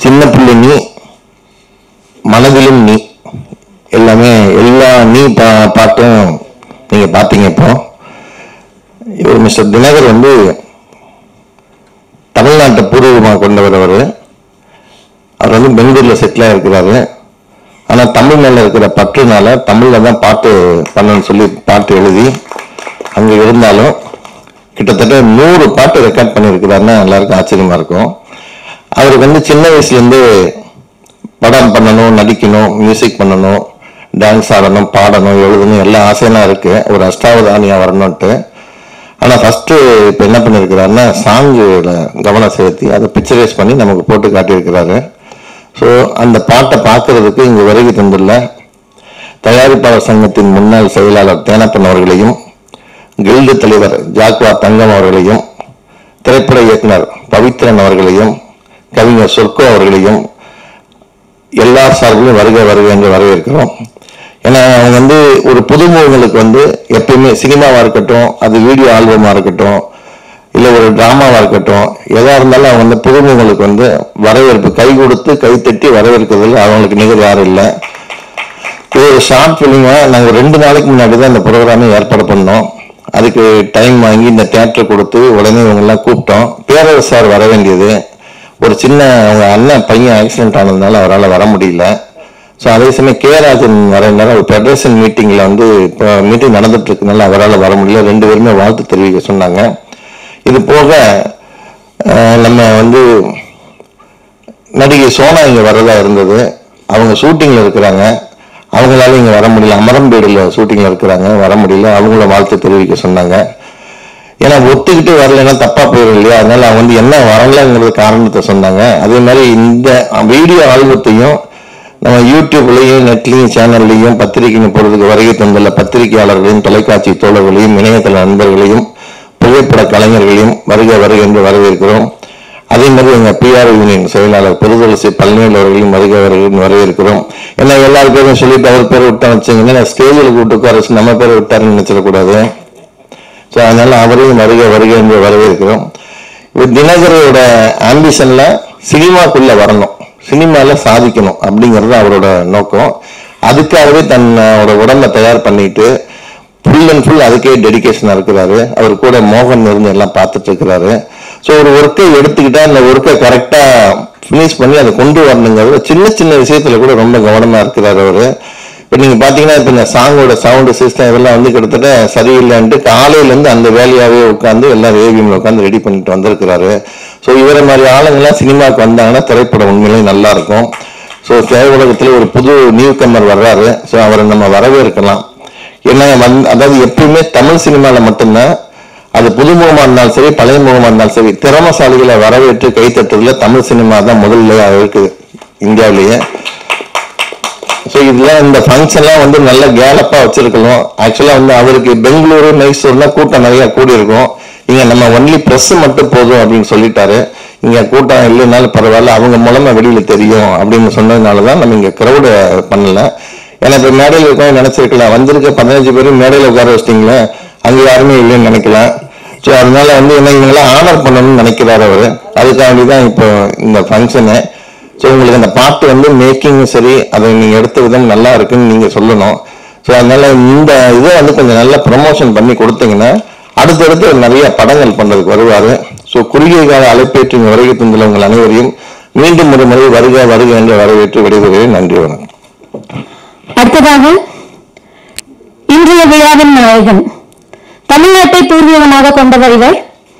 சின்ன பிள்ளை நீ மனதிலும் நீ எல்லாமே எல்லா நீ பா பாட்டும் நீங்க பார்த்தீங்க இப்போ இவர் மிஸ்டர் தினகர் வந்து தமிழ்நாட்டை பூர்வமாக கொண்டவர் அவர் அவர் வந்து பெங்களூர்ல செட்டில் இருக்கிறாரு ஆனா தமிழ் மேல இருக்கிற பற்றுனால தமிழ்ல தான் பாட்டு பண்ணணும்னு சொல்லி பாட்டு எழுதி அங்க இருந்தாலும் கிட்டத்தட்ட நூறு பாட்டு ரெக்கார்ட் பண்ணியிருக்கிறாருன்னா எல்லாருக்கும் ஆச்சரியமா இருக்கும் அவருக்கு வந்து சின்ன வயசுல இருந்து படம் பண்ணணும் நடிக்கணும் மியூசிக் பண்ணணும் டான்ஸ் ஆடணும் பாடணும் எழுதணும் எல்லா ஆசையெல்லாம் இருக்கு ஒரு அஷ்டாவதானியா வரணும்ட்டு ஆனா ஃபர்ஸ்ட் இப்ப என்ன பண்ணிருக்கிறாருன்னா சாங்குல கவனம் செலுத்தி அதை பிக்சரைஸ் பண்ணி நமக்கு போட்டு காட்டியிருக்கிறாரு ஸோ அந்த பாட்டை பார்க்கறதுக்கு இங்க வருகை தந்துள்ள தயாரிப்பாளர் சங்கத்தின் முன்னாள் செயலாளர் தேனப்பன் அவர்களையும் கில்டு தலைவர் ஜாக்வா தங்கம் அவர்களையும் திரைப்பட இயக்குனர் பவித்ரன் அவர்களையும் கவிஞர் சொர்க்கோ அவர்களையும் எல்லா சார்பிலும் வருக வருக என்று வரவேற்கிறோம் ஏன்னா அவங்க வந்து ஒரு புதுமுகங்களுக்கு வந்து எப்பயுமே சினிமாவா இருக்கட்டும் அது வீடியோ ஆல்பமா இருக்கட்டும் இல்ல ஒரு டிராமாவா இருக்கட்டும் எதா இருந்தாலும் அவங்க வந்து புதுமுகங்களுக்கு வந்து வரவேற்பு கை கொடுத்து கை தட்டி வரவேற்கிறதுல அவங்களுக்கு நிகர் யாரும் இல்லை இது ஒரு ஷார்ட் ஃபிலிமை நாங்கள் ரெண்டு நாளைக்கு முன்னாடி தான் இந்த ப்ரோக்ராமே ஏற்பாடு பண்ணோம் அதுக்கு டைம் வாங்கி இந்த தேட்டர் கொடுத்து உடனே இவங்கெல்லாம் கூப்பிட்டோம் பேரரசு சார் வர வேண்டியது ஒரு சின்ன அவங்க அண்ணன் பையன் ஆக்சிடென்ட் ஆனதுனால அவரால் வர முடியல ஸோ அதே சமயம் கே ராஜன் வரனால ஒரு ஃபெடரேஷன் மீட்டிங்கில் வந்து இப்போ மீட்டிங் நடந்துட்டு இருக்கனால அவரால் வர முடியல ரெண்டு பேருமே வாழ்த்து தெரிவிக்க சொன்னாங்க இது போக அஹ், நம்ம வந்து நடிகை சோனா இங்க வரதா இருந்தது அவங்க ஷூட்டிங்ல இருக்கிறாங்க அவங்களால இங்க வர முடியல அமரம்பேடுல ஷூட்டிங்ல இருக்கிறாங்க வர முடியல அவங்கள வாழ்த்து தெரிவிக்க சொன்னாங்க ஏன்னா ஒத்துக்கிட்டு வரலைன்னா தப்பா போயிடும் இல்லையா அதனால அவங்க வந்து என்ன வரலங்கிறது காரணத்தை சொன்னாங்க அதே மாதிரி இந்த வீடியோ ஆல்பத்தையும் நம்ம யூடியூப்லயும் நெட்லயும் சேனல்லையும் பத்திரிகைன்னு போடுறதுக்கு வருகை தந்துள்ள பத்திரிகையாளர்களையும் தொலைக்காட்சி தோழர்களையும் இணையதள நண்பர்களையும் புகைப்பட கலைஞர்களையும் வருக வருக என்று வரவேற்கிறோம் அதே மாதிரி எங்க பிஆர் யூனியன் செயலாளர் பெருதரசி பழனிவேல் அவர்களையும் வருக வருக என்று வரவேற்கிறோம் ஏன்னா எல்லாரு பேரும் சொல்லிட்டு அவர் பேரை விட்டா வச்சுங்கன்னா ஸ்டேஜில் கூப்பிட்டு உட்கார வச்சு நம்ம பேரை விட்டாருன்னு நினைச்சிடக்கூடாது ஸோ அதனால அவரையும் வருக வருக என்று வரவேற்கிறோம் இப்போ தினகரோட ஆம்பிஷன்ல சினிமாக்குள்ள வரணும் சினிமால சாதிக்கணும் அப்படிங்கிறது அவரோட நோக்கம் அதுக்காகவே தன்னோட உடம்ப தயார் பண்ணிட்டு ஃபுல் அண்ட் ஃபுல் அதுக்கே டெடிகேஷனாக இருக்கிறாரு அவர் கூட மோகன் இருந்து எல்லாம் பார்த்துட்டு இருக்கிறாரு ஸோ ஒரு ஒர்க்கை எடுத்துக்கிட்டா அந்த ஒர்க்கை கரெக்டாக ஃபினிஷ் பண்ணி அதை கொண்டு வரணுங்கிறது சின்ன சின்ன விஷயத்துல கூட ரொம்ப கவனமா இருக்கிறாரு அவரு இப்போ நீங்க பாத்தீங்கன்னா இப்போ இந்த சாங்கோட சவுண்டு சிஸ்டம் இதெல்லாம் வந்து கிட்டத்தட்ட சரியில்லைன்ட்டு காலையில இருந்து அந்த வேலையாவே உட்காந்து எல்லாரும் ஏவிஎம்ல உட்காந்து ரெடி பண்ணிட்டு வந்திருக்கிறாரு ஸோ இவரை மாதிரி ஆளுங்கெல்லாம் சினிமாவுக்கு வந்தாங்கன்னா திரைப்படம் உண்மையிலேயே நல்லா இருக்கும் ஸோ திரையுலகத்தில் ஒரு புது நியூ கம்மர் வர்றாரு ஸோ அவரை நம்ம வரவேற்கலாம் ஏன்னா வந்து அதாவது எப்பவுமே தமிழ் சினிமால மட்டும்தான் அது புதுமுகமா இருந்தாலும் சரி பழைய முகமா இருந்தாலும் சரி திறமசாலிகளை வரவேற்று கைத்தட்டுறதுல தமிழ் சினிமா தான் முதல்ல இருக்குது இந்தியாவிலேயே ஸோ இதெல்லாம் இந்த ஃபங்க்ஷன்லாம் வந்து நல்ல கேலப்பா வச்சிருக்கணும் ஆக்சுவலா வந்து அவருக்கு பெங்களூரு மைசூர்ல கூட்டம் நிறைய கூடி இருக்கும் இங்க நம்ம ஒன்லி ப்ரெஸ் மட்டும் போதும் அப்படின்னு சொல்லிட்டாரு இங்க கூட்டம் இல்லைனாலும் பரவாயில்ல அவங்க மூலமா வெளியில தெரியும் அப்படின்னு சொன்னதுனால தான் நம்ம இங்க கிரௌட பண்ணல ஏன்னா இப்ப மேடையில் இருக்கவங்க நினைச்சிருக்கலாம் வந்திருக்க பதினஞ்சு பேரும் மேடையில உட்கார வச்சிட்டீங்களே அங்க யாருமே இல்லைன்னு நினைக்கலாம் ஸோ அதனால வந்து என்ன இவங்கெல்லாம் ஆனர் பண்ணணும்னு நினைக்கிறாரு அவரு அதுக்காண்டி தான் இப்போ இந்த ஃபங்க்ஷனு ஸோ உங்களுக்கு அந்த பாட்டு வந்து மேக்கிங்கும் சரி அதை நீங்க எடுத்த விதம் நல்லா இருக்குன்னு நீங்க சொல்லணும் ஸோ அதனால இந்த இதை வந்து கொஞ்சம் நல்லா ப்ரமோஷன் பண்ணி கொடுத்தீங்கன்னா அடுத்தடுத்து நிறைய படங்கள் பண்றதுக்கு வருவாரு ஸோ குறுகிய கால அழைப்பேற்றி வருகை தந்துள்ள உங்கள் அனைவரையும் மீண்டும் ஒரு முறை வருக வருக என்று வரவேற்று விடைபெறுகிறேன் நன்றி வணக்கம் அடுத்ததாக இன்றைய விழாவின் நாயகன் தமிழ்நாட்டை பூர்வீகமாக கொண்டவர் இவர்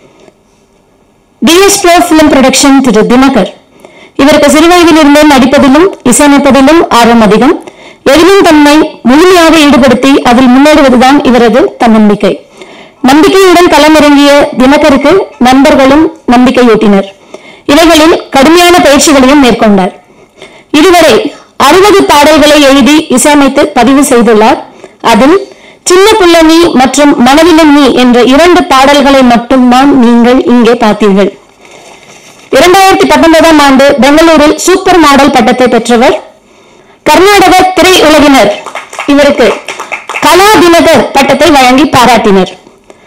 டிஎஸ் ப்ரோ பிலிம் ப்ரொடக்ஷன் திரு தினகர் இவருக்கு சிறுவயதிலிருந்தே நடிப்பதிலும் இசையமைப்பதிலும் ஆர்வம் அதிகம் எதிலும் தன்னை முழுமையாக ஈடுபடுத்தி அதில் முன்னேறுவதுதான் இவரது தன்னம்பிக்கை நம்பிக்கையுடன் களமிறங்கிய தினகருக்கு நண்பர்களும் நம்பிக்கையூட்டினர் இவைகளில் கடுமையான பயிற்சிகளையும் மேற்கொண்டார் இதுவரை அறுபது பாடல்களை எழுதி இசையமைத்து பதிவு செய்துள்ளார் அதில் சின்ன புள்ள நீ மற்றும் மனதிலும் நீ என்ற இரண்டு பாடல்களை மட்டும்தான் நீங்கள் இங்கே பார்த்தீர்கள் இரண்டாயிரத்தி பத்தொன்பதாம் ஆண்டு பெங்களூரில் சூப்பர் மாடல் பட்டத்தை பெற்றவர் கர்நாடக திரையுலகினர் இவருக்கு கலா தினகர் பட்டத்தை வழங்கி பாராட்டினர்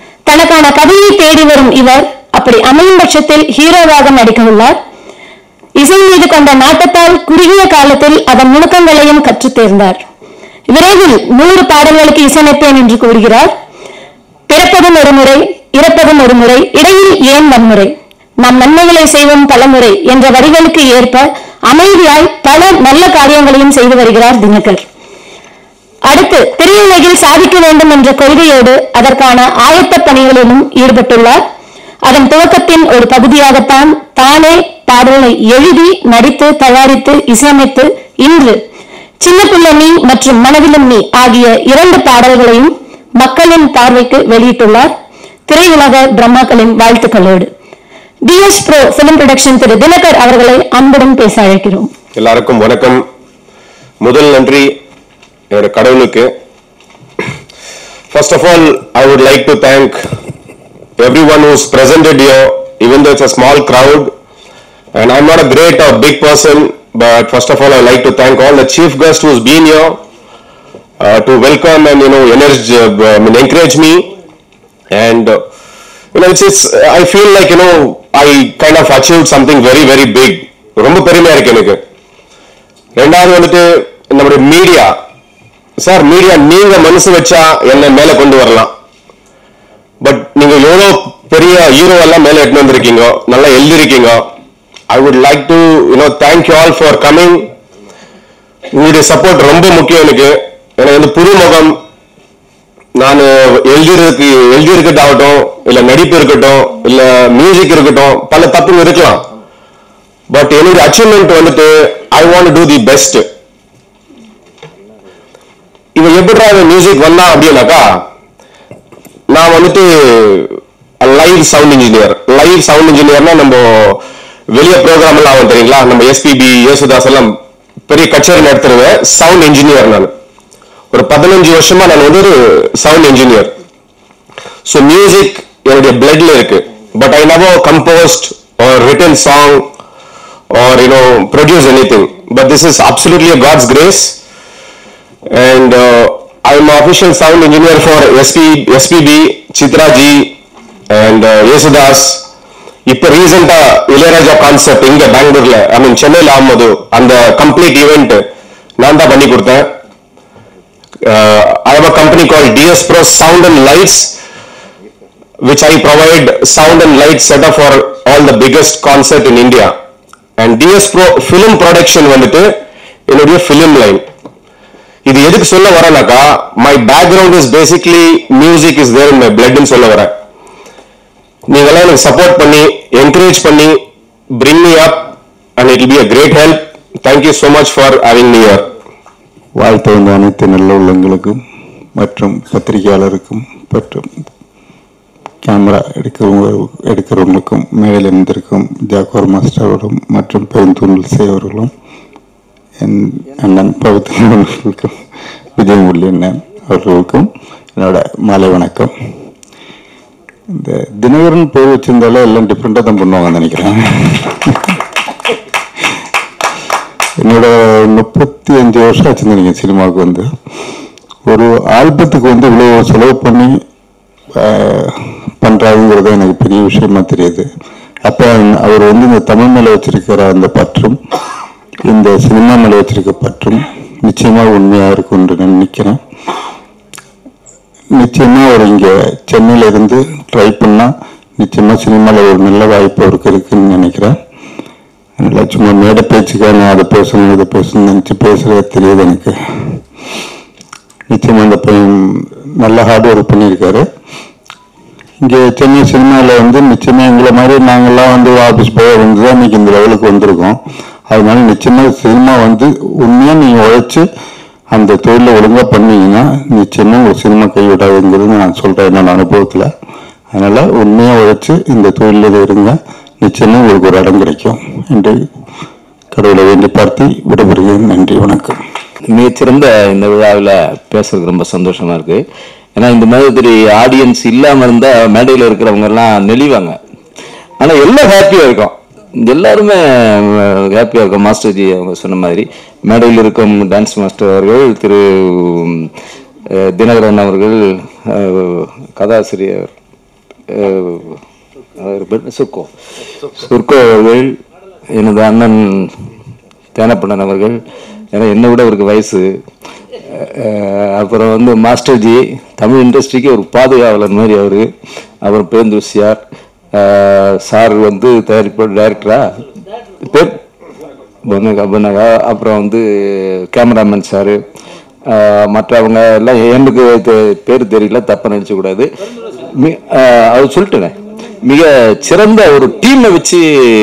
தனக்கான கதையை தேடி வரும் இவர் அப்படி அமையும் பட்சத்தில் ஹீரோவாக நடிக்க உள்ளார் இசை மீது கொண்ட நாட்டத்தால் குறுகிய காலத்தில் அதன் நுணுக்கங்களையும் கற்றுத் தேர்ந்தார் விரைவில் நூறு பாடல்களுக்கு இசையமைப்பேன் என்று கூறுகிறார் பிறப்பதும் ஒரு முறை இறப்பதும் ஒரு முறை இடையில் ஏன் வன்முறை நாம் நன்மைகளை செய்வோம் பலமுறை என்ற வரிகளுக்கு ஏற்ப அமைதியாய் பல நல்ல காரியங்களையும் செய்து வருகிறார் தினகர் அடுத்து திரையுலகில் சாதிக்க வேண்டும் என்ற கொள்கையோடு அதற்கான ஆயத்த பணிகளிலும் ஈடுபட்டுள்ளார் அதன் துவக்கத்தின் ஒரு பகுதியாகத்தான் தானே பாடலை எழுதி நடித்து தயாரித்து இசையமைத்து இன்று சின்ன பிள்ளை நீ மற்றும் மனதிலும் நீ ஆகிய இரண்டு பாடல்களையும் மக்களின் பார்வைக்கு வெளியிட்டுள்ளார் திரையுலக பிரம்மாக்களின் வாழ்த்துக்களோடு டிஎஸ் ப்ரோ பிலிம் ப்ரொடக்ஷன் திரு தினகர் அவர்களை அன்புடன் பேச அழைக்கிறோம் எல்லாருக்கும் வணக்கம் முதல் நன்றி என்னோட கடவுளுக்கு first of all I would like to thank everyone who's presented you even though it's a small crowd and i'm not a great or big person but first of all i like to thank all the chief guests who's been here uh, to welcome and you know energy, uh, I mean, encourage me and uh, you know it's, it's i feel like you know i kind of achieved something very very big ரொம்ப பெருமையா இருக்கு எனக்கு ரெண்டாவது வந்துட்டு நம்மளுடைய media sir media நீங்க மனசு வச்சா என்ன மேல கொண்டு வரலாம் பட் நீங்க எவ்வளோ பெரிய ஹீரோ எல்லாம் மேல எட்டு வந்திருக்கீங்க நல்லா எழுதிருக்கீங்க I would like to you know thank you all for coming உங்களுடைய சப்போர்ட் ரொம்ப முக்கியம் எனக்கு எனக்கு வந்து புது முகம் நான் எழுதிருக்கு எழுதியிருக்கட்டாகட்டும் இல்ல நடிப்பு இருக்கட்டும் இல்ல மியூசிக் இருக்கட்டும் பல தப்புங்க இருக்கலாம் பட் என்னுடைய அச்சீவ்மெண்ட் வந்துட்டு I want to the best இவன் எப்படிடா மியூசிக் வந்தான் அப்படின்னாக்கா நான் வந்துட்டு live sound engineer live sound இன்ஜினியர்னா நம்ம வெளியே ப்ரோக்ராம் எல்லாம் ஆகும் தெரியுங்களா நம்ம எஸ்பிபி யேசுதாஸ் எல்லாம் பெரிய கச்சேரி நடத்துருவேன் சவுண்ட் இன்ஜினியர் நான் ஒரு பதினஞ்சு வருஷமா நான் வந்து ஒரு சவுண்ட் இன்ஜினியர் ஸோ மியூசிக் என்னுடைய பிளட்ல இருக்கு but I never composed or written song or you know produce anything but this is absolutely God's grace and uh, I'm official sound engineer for SP, SPB, Chitra Ji and uh, Yesudas. இப்போ ரீசெண்டா Ilaiyaraaja concept இங்க பெங்களூர்ல ஐ மீன் சென்னையில் ஆகும்போது அந்த complete event நான் தான் பண்ணி கொடுத்தேன் I have a company call TS pro sound and lights which I provide sound and light setup for all the biggest concert in India. And DS Pro film production வந்துட்டு என்னுடைய film line. இது எதுக்கு சொல்ல வரேனாக்கா my background is basically music is there in my பிளட்னு சொல்ல வரேன் நீங்களாம் எனக்கு சப்போர்ட் பண்ணி என்கரேஜ் பண்ணி bring me up and it be a great help thank you so much for having me here வாழ்த்து வந்த அனைத்து நல்ல உள்ளங்களுக்கும் மற்றும் பத்திரிகையாளருக்கும் மற்றும் கேமரா எடுக்கிறவங்க எடுக்கிறவங்களுக்கும் மேடையில் இருந்திருக்கும் ஜாக்கோர் மாஸ்டரோடும் மற்றும் பெருந்தூணல் செய்வர்களும் என் அண்ணன் பவித்திரன் அவர்களுக்கும் விஜயமுரளி அண்ணன் அவர்களுக்கும் என்னோட மாலை வணக்கம் இந்த தினகரன் பேர் வச்சிருந்தாலே எல்லாம் டிஃப்ரெண்ட்டாக தான் பண்ணுவாங்கன்னு நினைக்கிறேன் என்னோட முப்பத்தி அஞ்சு வருஷம் ஆச்சு நினைக்கிறேன் சினிமாவுக்கு வந்து ஒரு ஆல்பத்துக்கு வந்து இவ்வளோ செலவு பண்ணி ஆஹ், பண்றாருங்கிறது எனக்கு பெரிய விஷயமா தெரியுது அப்ப அவர் வந்து இந்த தமிழ் மேல வச்சிருக்கிற அந்த பற்றும் இந்த சினிமா மேல வச்சிருக்க பற்றும் நிச்சயமா உண்மையா இருக்கும் என்று நான் நினைக்கிறேன் நிச்சயமா அவர் இங்க சென்னையில இருந்து ட்ரை பண்ணா நிச்சயமா சினிமால ஒரு நல்ல வாய்ப்பு அவருக்கு இருக்குன்னு நினைக்கிறேன் அதனால சும்மா மேடை பேச்சுக்காக நான் அதை பேசணும் இதை பேசணும்னு நினச்சி பேசுறது தெரியுது எனக்கு நிச்சயமா அந்த பையன் நல்ல ஹார்ட் ஒர்க் பண்ணியிருக்காரு இங்கே சென்னை சினிமாவில் வந்து நிச்சயமா எங்களை மாதிரி நாங்கள்லாம் வந்து ஆஃபீஸ் போய் வந்து தான் இன்னைக்கு இந்த லெவலுக்கு வந்திருக்கோம் அதனால நிச்சயமா சினிமா வந்து உண்மையாக நீங்கள் உழைச்சி அந்த தொழிலை ஒழுங்காக பண்ணீங்கன்னா நிச்சயமா ஒரு சினிமா கைவிடாதுங்கிறது நான் சொல்கிறேன் என்னோட அனுபவத்தில் அதனால உண்மையாக உழைச்சி இந்த தொழிலில் இருங்க நிச்சயமா உங்களுக்கு ஒரு இடம் கிடைக்கும் என்று கடவுளை வேண்டி பார்த்து விடைபெறுகிறேன் நன்றி வணக்கம் மிகச்சிறந்த இந்த விழாவில் பேசுறதுக்கு ரொம்ப சந்தோஷமா இருக்கு ஏன்னா இந்த மாதிரி ஆடியன்ஸ் இல்லாம இருந்தா மேடையில் இருக்கிறவங்க எல்லாம் நெளிவாங்க ஆனா எல்லாம் ஹாப்பியா இருக்கும் எல்லாருமே ஹாப்பியா இருக்கும் மாஸ்டர் ஜி அவங்க சொன்ன மாதிரி மேடையில் இருக்கும் டான்ஸ் மாஸ்டர் அவர்கள் திரு அஹ், தினகரன் அவர்கள் அஹ், கதாசிரியர் அஹ், அவர் பேர் சுர்கோ சுர்கோ அவர்கள் எனது அண்ணன் தேனப்பண்ணன் அவர்கள் ஏன்னா என்னை விட அவருக்கு வயசு அஹ் அப்புறம் வந்து மாஸ்டர் ஜி தமிழ் இண்டஸ்ட்ரிக்கு ஒரு பாதுகாவலர் மாதிரி அவர் அப்புறம் பேருந்துசியார் சார் வந்து தயாரிப்பு டைரக்டரா பேர் பொன்னகா பொன்னகா அப்புறம் வந்து கேமராமேன் சாரு ஆஹ் மற்றவங்க எல்லாம் எனக்கு தெ- பேர் தெரியல தப்பா நினைச்ச கூடாது மி- ஆஹ் அது சொல்லிட்டேனே மிக சிறந்த ஒரு டீமை வச்சு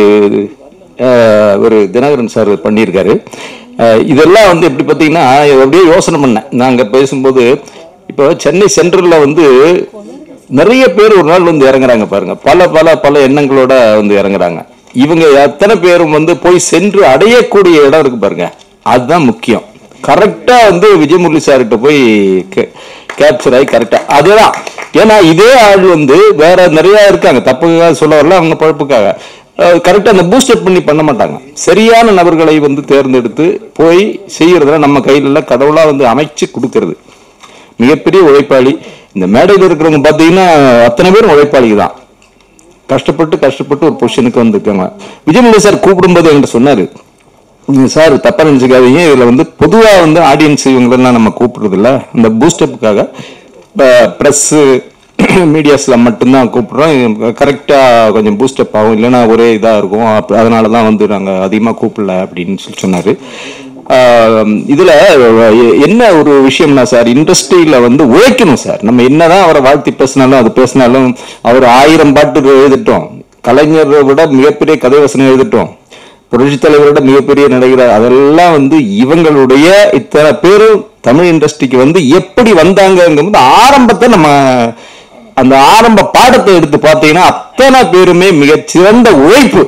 ஆஹ் ஒரு தினகரன் சார் பண்ணியிருக்காரு ஆஹ் இதெல்லாம் வந்து எப்படி பார்த்தீங்கன்னா அப்படியே யோசனை பண்ணேன் நாங்கள் பேசும்போது இப்போ சென்னை சென்ட்ரலில் வந்து நிறைய பேர் ஒரு நாள் வந்து இறங்குறாங்க பாருங்க பல பல பல எண்ணங்களோட வந்து இறங்குறாங்க இவங்க எத்தனை பேரும் வந்து போய் சென்று அடையக்கூடிய இடம் இருக்கு பாருங்க அதுதான் முக்கியம் கரெக்டா வந்து விஜயமுரளி சார்கிட்ட போய் கேப்சர் ஆகி கரெக்டா அதுதான் ஏன்னா இதே ஆள் வந்து வேற நிறைய இருக்காங்க தப்புக்காக சொல்ல வரல அவங்க பழப்புக்காக கரெக்டா அந்த பூஸ்டப் பண்ணி பண்ண மாட்டாங்க சரியான நபர்களை வந்து தேர்ந்தெடுத்து போய் செய்யறதுல நம்ம கையில எல்லாம் கடவுளா வந்து அமைச்சு கொடுக்கறது மிகப்பெரிய உழைப்பாளி இந்த மேடையில் இருக்கிறவங்க பார்த்தீங்கன்னா அத்தனை பேரும் உழைப்பாளிங்க தான் கஷ்டப்பட்டு கஷ்டப்பட்டு ஒரு பொசிஷனுக்கு வந்திருக்காங்க விஜயமுருகன் சார் கூப்பிடும்போது என்கிட்ட சொன்னாரு "நீங்க சார் தப்பா நினைச்சுக்காதீங்க இதுல வந்து பொதுவா வந்து ஆடியன்ஸ் இவங்களெல்லாம் நம்ம கூப்பிடுறது இல்ல இந்த பூஸ்டப்புக்காக ப்ரெஸ் மீடியாஸ்ல மட்டும்தான் கூப்பிடுறோம் கரெக்டா கொஞ்சம் பூஸ்டப் ஆகும் இல்லைன்னா ஒரே இதா இருக்கும் அப்ப- அதனால தான் வந்து நாங்க அதிகமா கூப்பிடல அப்படின்னு சொல்லி சொன்னாரு ஆஹ் இதுல எ- என்ன ஒரு விஷயம்னா சார் இண்டஸ்ட்ரியில வந்து உழைக்கணும் சார் நம்ம என்னதான் அவரை வாழ்த்தி பேசினாலும் அது பேசினாலும் அவர் ஆயிரம் பாட்டு எழுதிட்டோம் கலைஞரை விட மிகப்பெரிய கதை வசனம் எழுதிட்டோம் புரட்சி தலைவரோட மிகப்பெரிய நடிகர் அதெல்லாம் வந்து இவங்களுடைய இத்தனை பேரும் தமிழ் இண்டஸ்ட்ரிக்கு வந்து எப்படி வந்தாங்கங்கும்போது ஆரம்பத்தை நம்ம அந்த ஆரம்ப பாடத்தை எடுத்து பார்த்தீங்கன்னா அத்தனை பேருமே மிகச்சிறந்த உழைப்பு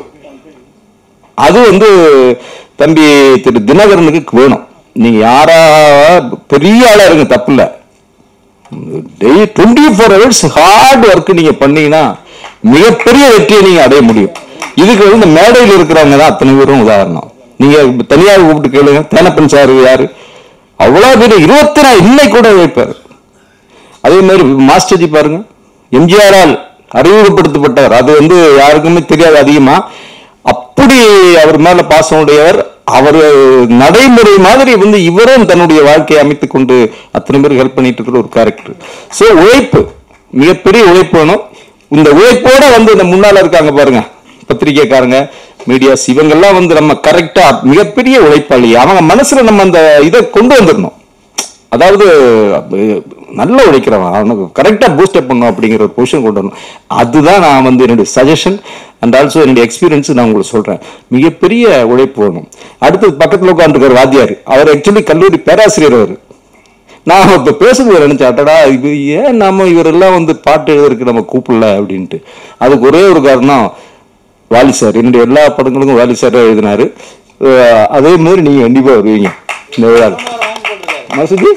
அது வந்து தம்பி திரு தினகரனுக்கு வேணும் நீங்க யாரா பெரிய ஆளா இருங்க தப்பு இல்ல daily twenty four hours hard work நீங்க பண்ணீங்கன்னா மிகப்பெரிய வெற்றியை நீங்க அடைய முடியும் இதுக்கு வந்து இந்த மேடையில் இருக்கிறவங்க தான் அத்தனை பேரும் உதாரணம் நீங்க தனியார் கூப்பிட்டு கேளுங்க தேனப்பன் சார் யாரு அவ்வளவு பேர் இருபத்தி நாலு இன்னைக்கு கூட உழைப்பாரு அதே மாதிரி மாஸ்டர்ஜி பாருங்க எம்ஜிஆரால் அறிமுகப்படுத்தப்பட்டவர் அது வந்து யாருக்குமே தெரியாது அதிகமா அப்படி அவர் மேல பாசம் உடையவர் அவர் நடைமுறை மாதிரி வந்து இவரும் தன்னுடைய வாழ்க்கையை அமைத்துக் கொண்டு அத்தனை பேர் ஹெல்ப் பண்ணிட்டு இருக்கிற ஒரு கேரக்டர் சோ உழைப்பு மிகப்பெரிய உழைப்பு வேணும் இந்த உழைப்போட வந்து இந்த முன்னால இருக்காங்க பாருங்க பத்திரிக்கைக்காரங்க மீடியாஸ் இவங்கெல்லாம் வந்து நம்ம கரெக்டா மிகப்பெரிய உழைப்பாளி அவங்க மனசுல நம்ம அந்த இதை கொண்டு வந்துடணும் அதாவது அஹ், நல்ல உழைக்கிறவன் அவனுக்கு கரெக்டாக பூஸ்டப் பண்ணும் அப்படிங்கிற ஒரு பொசிஷன் கொண்டு வரணும் அதுதான் நான் வந்து என்னுடைய சஜஷன் அண்ட் ஆல்சோ என்னுடைய எக்ஸ்பீரியன்ஸ் நான் உங்களுக்கு சொல்றேன் மிகப்பெரிய உழைப்பு வேணும் அடுத்தது பக்கத்தில் உட்காந்துருக்கார் வாத்தியார் அவர் ஆக்சுவலி கல்லூரி பேராசிரியர் அவர் நான் இப்போ பேசும்போது நினைச்சேன் அட்டடா இது ஏன் நாம இவரெல்லாம் வந்து பாட்டு எழுதுறதுக்கு நம்ம கூப்பிடல அப்படின்ட்டு அதுக்கு ஒரே ஒரு காரணம் வாலி சார் என்னுடைய எல்லா படங்களுக்கும் வாலி சார் எழுதினாரு அஹ் அதே மாதிரி நீங்க கண்டிப்பா வருவீங்க இந்த விழாவில் மசூதி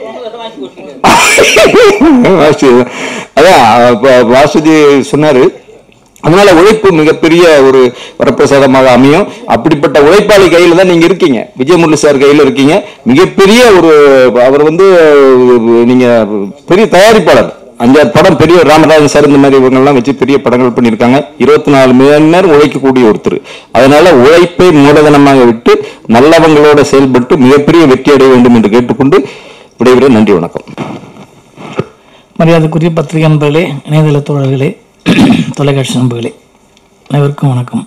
வாசுதி அதான் அப்ப வாசுதி சொன்னாரு அதனால உழைப்பு மிகப்பெரிய ஒரு வரப்பிரசாதமாக அமையும் அப்படிப்பட்ட உழைப்பாளி கையில தான் நீங்க இருக்கீங்க விஜயமுரளி சார் கையில இருக்கீங்க மிகப்பெரிய ஒரு அவர் வந்து நீங்க பெரிய தயாரிப்பாளர் அஞ்சாறு படம் பெரிய ராமராஜன் சார் இந்த மாதிரி இவங்கெல்லாம் வச்சு பெரிய படங்கள் பண்ணியிருக்காங்க இருபத்தி நாலு மணி நேரம் உழைக்கக்கூடிய ஒருத்தர் அதனால உழைப்பை மூலதனமாக விட்டு நல்லவங்களோட செயல்பட்டு மிகப்பெரிய வெற்றி அடைய வேண்டும் என்று கேட்டுக்கொண்டு விடைபெற நன்றி வணக்கம் மரியாதைக்குரிய பத்திரிகை நண்பர்களே இணையதள தோழர்களே தொலைக்காட்சி நண்பர்களே அனைவருக்கும் வணக்கம்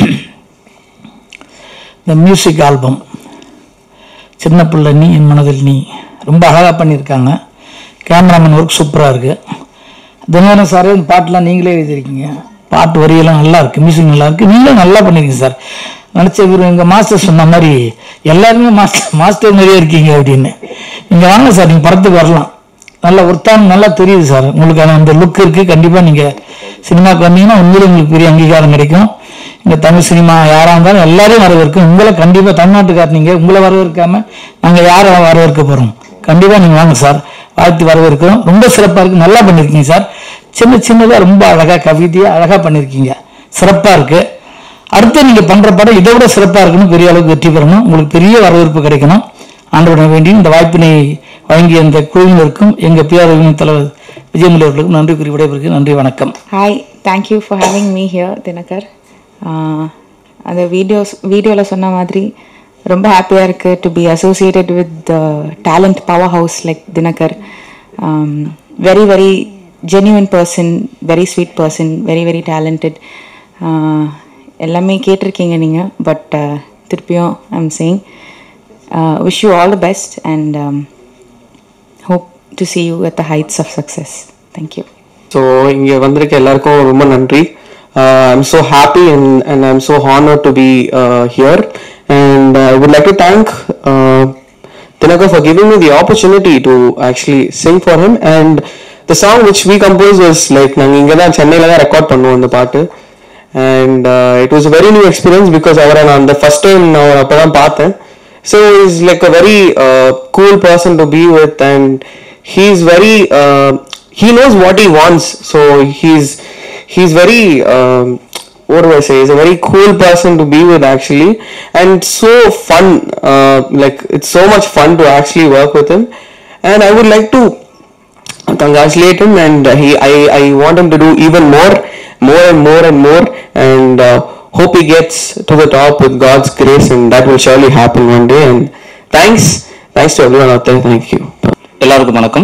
இந்த மியூசிக் ஆல்பம் சின்ன பிள்ளை நீ என் மனதில் நீ ரொம்ப அழகாக பண்ணியிருக்காங்க கேமராமேன் ஒர்க் சூப்பராக இருக்குது தினகரன் சார் இந்த பாட்டெலாம் நீங்களே எழுதியிருக்கீங்க பாட்டு வரியெல்லாம் நல்லா இருக்குது மியூசிக் நல்லா இருக்குது நீங்களும் நல்லா பண்ணியிருக்கீங்க சார் நினச்ச இவர் எங்கள் மாஸ்டர் சொன்ன மாதிரி எல்லாருமே மாஸ்டர் மாஸ்டர் மாதிரியே இருக்கீங்க அப்படின்னு நீங்கள் வாங்க சார் நீங்கள் படத்துக்கு வரலாம் நல்ல ஒருத்தான் நல்லா தெரியுது சார் உங்களுக்கான அந்த லுக் இருக்குது கண்டிப்பாக நீங்கள் சினிமாவுக்கு வந்தீங்கன்னா உண்மையிலே உங்களுக்கு பெரிய அங்கீகாரம் கிடைக்கும் இந்த தமிழ் சினிமா யாராக இருந்தாலும் எல்லாரையும் வரவேற்கும் உங்களை கண்டிப்பாக தமிழ்நாட்டுக்கார நீங்கள் உங்களை வரவேற்காம நாங்கள் யாரை வரவேற்க போகிறோம் கண்டிப்பாக நீங்கள் வாங்க சார் வாழ்த்து வரவேற்கிறோம் ரொம்ப சிறப்பாக இருக்கு நல்லா பண்ணியிருக்கீங்க சார் சின்ன சின்னதாக ரொம்ப அழகாக கவிதையாக அழகாக பண்ணியிருக்கீங்க சிறப்பாக இருக்குது அடுத்து நீங்கள் பண்ணுற படம் இதை விட சிறப்பாக இருக்கணும் பெரிய அளவுக்கு வெற்றி பெறணும் உங்களுக்கு பெரிய வரவேற்பு கிடைக்கணும் ஆண்டவனை வேண்டி இந்த வாய்ப்பினை வழங்கிய இந்த குழுவினருக்கும் எங்கள் பிஆர் தலைவர் விஜயமலி அவர்களுக்கும் நன்றி கூறி விடைபெறுகிறேன் நன்றி வணக்கம் Hi, thank you for having me here, Dinakar. Uh, அந்த வீடியோஸ் வீடியோவில் சொன்ன மாதிரி ரொம்ப ஹாப்பியாக இருக்குது to be associated with talent powerhouse like Dinakar very very genuine person very sweet person very very talented எல்லாமே கேட்டிருக்கீங்க நீங்கள் பட் திருப்பியும் I'm saying wish you all the best and hope to see you at the heights of success. Thank you. So இங்கே வந்திருக்க எல்லாருக்கும் ரொம்ப நன்றி I'm so happy and and I'm so honour to be here and I would like to thank Tinaka for giving me the opportunity to actually sing for him and the song which we composed was like நாங்கள் இங்கே தான் சென்னையில் தான் record பண்ணுவோம் இந்த பாட்டு and it was very new experience because அவரை நான் அந்த ஃபர்ஸ்ட் டைம் நான் அப்போ தான் பார்த்தேன் so is like a very cool person to be with and he is very he knows what he wants so he's he's very um, what do i say he's a very cool person to be with actually and so fun uh, like it's so much fun to actually work with him and i would like to congratulate him and uh, he I, I want him to do even more more and more and more and uh, hope he gets to the top with god's grace and that will surely happen one day and thanks thanks to everyone out there thank you எல்லாருக்கும் வணக்கம்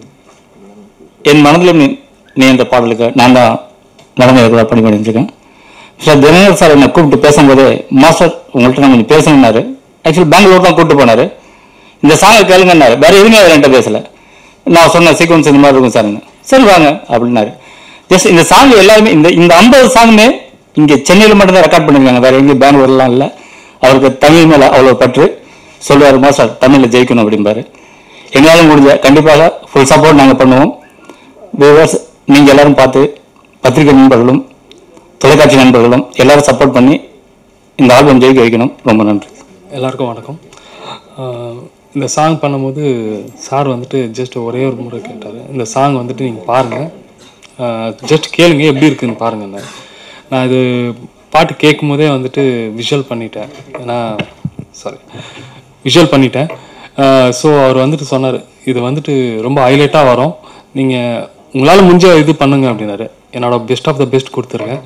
என் மனதில் நீ நீ என்ற பாடலுக்கு நான் தான் நடன இயக்குனர் பணி பண்ணிட்டுருக்கேன் சார் தினகர் சார் என்னை கூப்பிட்டு பேசும்போது மாஸ்டர் உங்கள்கிட்ட நான் கொஞ்சம் பேசணும்னாரு ஆக்சுவலி பெங்களூர் தான் கூப்பிட்டு போனாரு இந்த சாங்கை கேளுங்கன்னாரு வேற எதுவுமே அவர் என்கிட்ட பேசல நான் சொன்ன சீக்வன்ஸ் இந்த மாதிரி இருக்கும் சார் சரி வாங்க அப்படின்னாரு ஜஸ்ட் இந்த சாங் எல்லாருமே இந்த இந்த ஐம்பது சாங்குமே இங்கே சென்னையில் மட்டும்தான் ரெக்கார்ட் பண்ணியிருக்காங்க வேற எங்கேயும் பெங்களூர்லாம் இல்லை அவருக்கு தமிழ் மேலே அவ்வளோ பற்று சொல்லுவார் மாஸ்டர் தமிழில் ஜெயிக்கணும் அப்படிம்பாரு எங்களால் முடிஞ்ச கண்டிப்பாக ஃபுல் சப்போர்ட் நாங்கள் பண்ணுவோம் வியூவர்ஸ் நீங்கள் எல்லாரும் பார்த்து பத்திரிகை நண்பர்களும் தொலைக்காட்சி நண்பர்களும் எல்லாரும் சப்போர்ட் பண்ணி இந்த ஆல்பம் ஜெயிக்க வைக்கணும் ரொம்ப நன்றி எல்லாருக்கும் வணக்கம் ஆஹ் இந்த சாங் பண்ணும்போது சார் வந்துட்டு ஜஸ்ட் ஒரே ஒரு முறை கேட்டார் இந்த சாங் வந்துட்டு நீங்கள் பாருங்கள் ஜஸ்ட் கேளுங்க எப்படி இருக்குன்னு பாருங்க நான் இது பாட்டு கேட்கும் போதே வந்துட்டு விஷுவல் பண்ணிட்டேன் ஏன்னா சாரி விஷுவல் பண்ணிட்டேன் ஸோ அவர் வந்துட்டு சொன்னார் இது வந்துட்டு ரொம்ப ஹைலைட்டாக வரும் நீங்கள் உங்களால் முடிஞ்ச இது பண்ணுங்க அப்படின்னாரு என்னோட பெஸ்ட் ஆஃப் த பெஸ்ட் கொடுத்துருங்க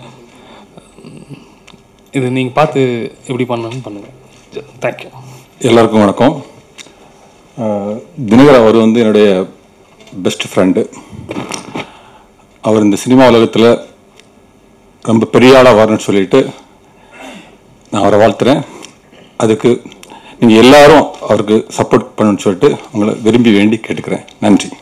இது நீங்கள் பார்த்து எப்படி பண்ணணும்னு பண்ணுங்கள் தேங்க்யூ எல்லாருக்கும் வணக்கம் அஹ், தினகர் அவர் வந்து என்னுடைய பெஸ்ட் ஃப்ரெண்டு அவர் இந்த சினிமா உலகத்தில் ரொம்ப பெரிய ஆளாக வரணும்னு சொல்லிட்டு நான் அவரை வாழ்த்துறேன் அதுக்கு நீங்கள் எல்லாரும் அவருக்கு சப்போர்ட் பண்ணணும்னு சொல்லிட்டு உங்களை விரும்பி வேண்டி கேட்டுக்கிறேன் நன்றி